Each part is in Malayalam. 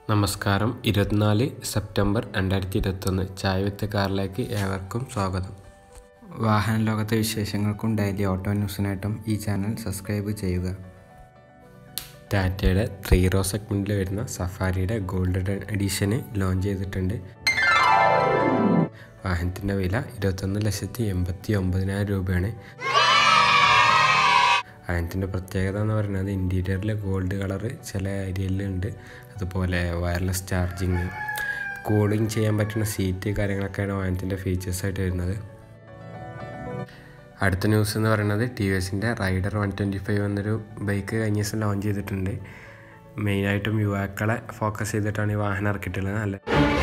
നമസ്കാരം ഇരുപത്തിനാല് സെപ്റ്റംബർ രണ്ടായിരത്തി ഇരുപത്തൊന്ന് ചായ വിത്ത് കാറിലേക്ക് ഏവർക്കും സ്വാഗതം വാഹന ലോകത്തെ വിശേഷങ്ങൾക്കും ഡെയിലി ഓട്ടോ ന്യൂസിനായിട്ടും ഈ ചാനൽ സബ്സ്ക്രൈബ് ചെയ്യുക ടാറ്റയുടെ ത്രീ റോ സെഗ്മെൻറ്റിൽ വരുന്ന സഫാരിയുടെ ഗോൾഡ് എഡിഷന് ലോഞ്ച് ചെയ്തിട്ടുണ്ട് വാഹനത്തിൻ്റെ വില ഇരുപത്തൊന്ന് ലക്ഷത്തി എൺപത്തി ഒമ്പതിനായിരം രൂപയാണ് വാഹനത്തിൻ്റെ പ്രത്യേകത എന്ന് പറയുന്നത് ഇൻറ്റീരിയറിൽ ഗോൾഡ് കളറ് ചില ഏരിയയിലുണ്ട് അതുപോലെ വയർലെസ് ചാർജിങ് കൂളിംഗ് ചെയ്യാൻ പറ്റുന്ന സീറ്റ് കാര്യങ്ങളൊക്കെയാണ് വാഹനത്തിൻ്റെ ഫീച്ചേഴ്സായിട്ട് വരുന്നത് അടുത്ത ന്യൂസ് എന്ന് പറയുന്നത് ടി വി എസിൻ്റെ റൈഡർ വൺ ട്വൻറ്റി ഫൈവ് എന്നൊരു ബൈക്ക് കഴിഞ്ഞ ദിവസം ലോഞ്ച് ചെയ്തിട്ടുണ്ട് മെയിനായിട്ടും യുവാക്കളെ ഫോക്കസ് ചെയ്തിട്ടാണ് ഈ വാഹനം ഇറക്കിയിട്ടുള്ളത് നല്ല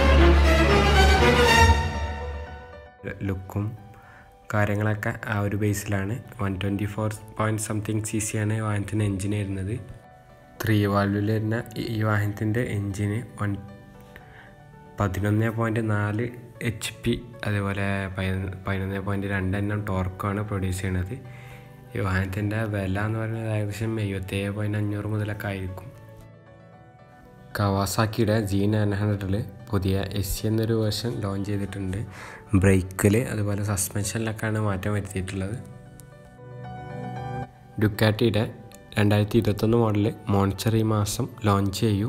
ലുക്കും കാര്യങ്ങളൊക്കെ ആ ഒരു ബേസിലാണ് one twenty four point something C C ആണ് വാഹനത്തിൻ്റെ എൻജിൻ വരുന്നത് ത്രീ വാൽവിൽ വരുന്ന ഈ വാഹനത്തിൻ്റെ എൻജിന് വൺ പതിനൊന്ന് പോയിൻറ്റ് നാല് എച്ച് പി അതേപോലെ പതിനൊന്ന് പോയിൻറ്റ് രണ്ട് എണ്ണം ടോർക്കാണ് പ്രൊഡ്യൂസ് ചെയ്യണത് ഈ വാഹനത്തിൻ്റെ വില എന്ന് പറയുന്നത് ഏകദേശം എഴുപത്തേഴ് പോയിൻറ്റ് അഞ്ഞൂറ് മുതലൊക്കെ ആയിരിക്കും കവാസാക്കിയുടെ ജി നയൻ ഹൺഡ്രഡിൽ പുതിയ എസ് സി എന്നൊരു വേർഷൻ ലോഞ്ച് ചെയ്തിട്ടുണ്ട് ബ്രേക്കിൽ അതുപോലെ സസ്പെൻഷനിലൊക്കെയാണ് മാറ്റം വരുത്തിയിട്ടുള്ളത് ഡുക്കാറ്റിയുടെ രണ്ടായിരത്തി ഇരുപത്തൊന്ന് മോഡൽ മോൺച്ചർ ഈ മാസം ലോഞ്ച് ചെയ്യും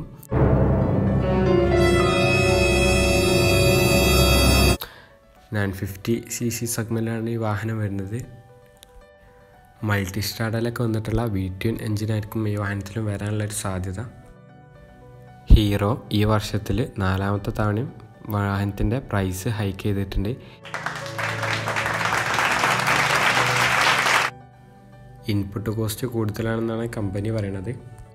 നയൻ ഫിഫ്റ്റി സി സി സെഗ്മെൻറ്റിലാണ് ഈ വാഹനം വരുന്നത് മൾട്ടി സ്റ്റാഡലൊക്കെ വന്നിട്ടുള്ള വി ട്യൂൻ എഞ്ചിനായിരിക്കും ഈ വാഹനത്തിലും വരാനുള്ളൊരു സാധ്യത ഹീറോ ഈ വർഷത്തിൽ നാലാമത്തെ തവണയും വാഹനത്തിൻ്റെ പ്രൈസ് ഹൈക്ക് ചെയ്തിട്ടുണ്ട് ഇൻപുട്ട് കോസ്റ്റ് കൂടുതലാണെന്നാണ് കമ്പനി പറയണത്